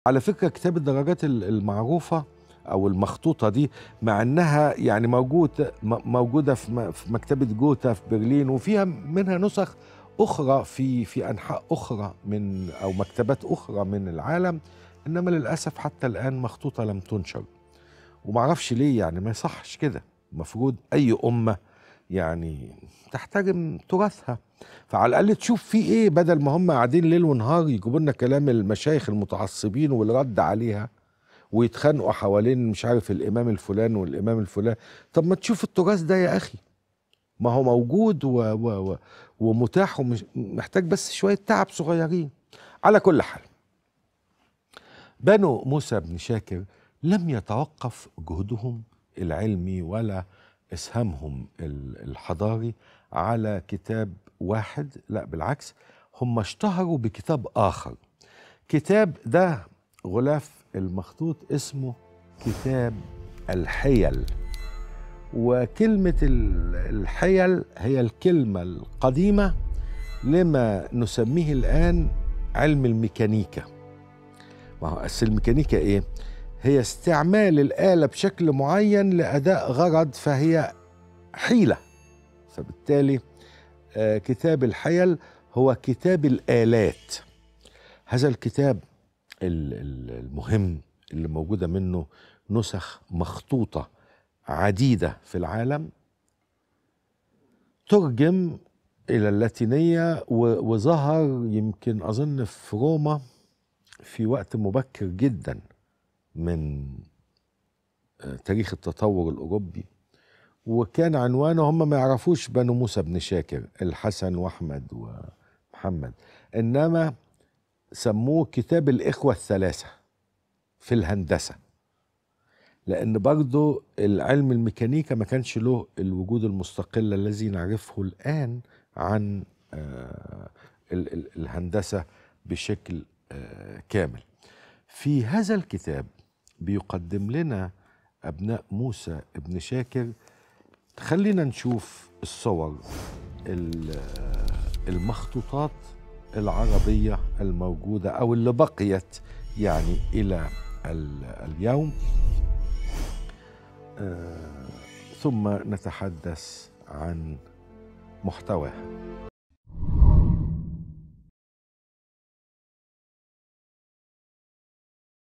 على فكرة كتاب الدرجات ال- المعروفة أو المخطوطة دي مع إنها يعني موجود م- موجودة في م- في مكتبة جوتا في برلين وفيها منها نسخ أخرى في في أنحاء أخرى من أو مكتبات أخرى من العالم إنما للأسف حتى الآن مخطوطة لم تنشر ومعرفش ليه يعني ما يصحش كده المفروض أي أمة يعني تحترم تراثها فعلى الاقل تشوف في ايه بدل ما هم قاعدين ليل ونهار يجيبوا لنا كلام المشايخ المتعصبين والرد عليها ويتخانقوا حوالين مش عارف الامام الفلان والامام الفلان طب ما تشوف التراث ده يا اخي ما هو موجود و و و ومتاح ومش محتاج بس شويه تعب صغيرين على كل حال بنو موسى بن شاكر لم يتوقف جهدهم العلمي ولا اسهامهم ال- الحضاري على كتاب واحد لا بالعكس هم اشتهروا بكتاب اخر كتاب ده غلاف المخطوط اسمه كتاب الحيل وكلمة ال- الحيل هي الكلمة القديمة لما نسميه الآن علم الميكانيكا ما هو أصل الميكانيكا إيه؟ هي استعمال الآلة بشكل معين لأداء غرض فهي حيلة فبالتالي آه، كتاب الحيل هو كتاب الآلات هذا الكتاب ال- ال- المهم اللي موجودة منه نسخ مخطوطة عديدة في العالم ترجم إلى اللاتينية و- وظهر يمكن أظن في روما في وقت مبكر جدا من آه، تاريخ التطور الأوروبي وكان عنوانه هم ما يعرفوش بنو موسى بن شاكر الحسن واحمد ومحمد انما سموه كتاب الاخوه الثلاثه في الهندسه لان برضو العلم الميكانيكا ما كانش له الوجود المستقل الذي نعرفه الان عن آه، ال- ال- الهندسه بشكل آه، كامل في هذا الكتاب بيقدم لنا ابناء موسى ابن شاكر خلينا نشوف الصور ال- المخطوطات العربية الموجودة أو اللي بقيت يعني إلى ال- اليوم آه، ثم نتحدث عن محتواها